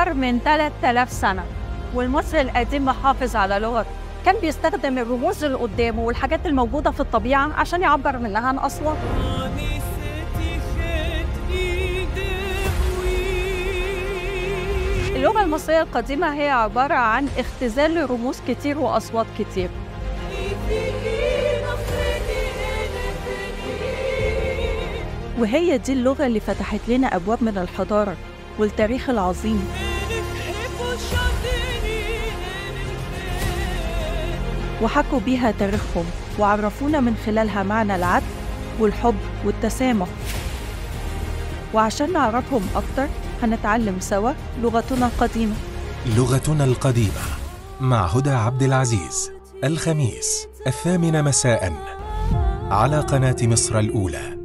أكتر من 3000 سنة والمصري القديم محافظ على لغته كان بيستخدم الرموز اللي قدامه والحاجات الموجودة في الطبيعة عشان يعبر منها عن أصواته اللغة المصرية القديمة هي عبارة عن اختزال لرموز كتير وأصوات كتير وهي دي اللغة اللي فتحت لنا أبواب من الحضارة والتاريخ العظيم وحكوا بيها تاريخهم وعرفونا من خلالها معنى العدل والحب والتسامح وعشان نعرفهم أكتر هنتعلم سوا لغتنا القديمة لغتنا القديمة مع هدى عبد العزيز الخميس الثامنة مساء على قناة مصر الأولى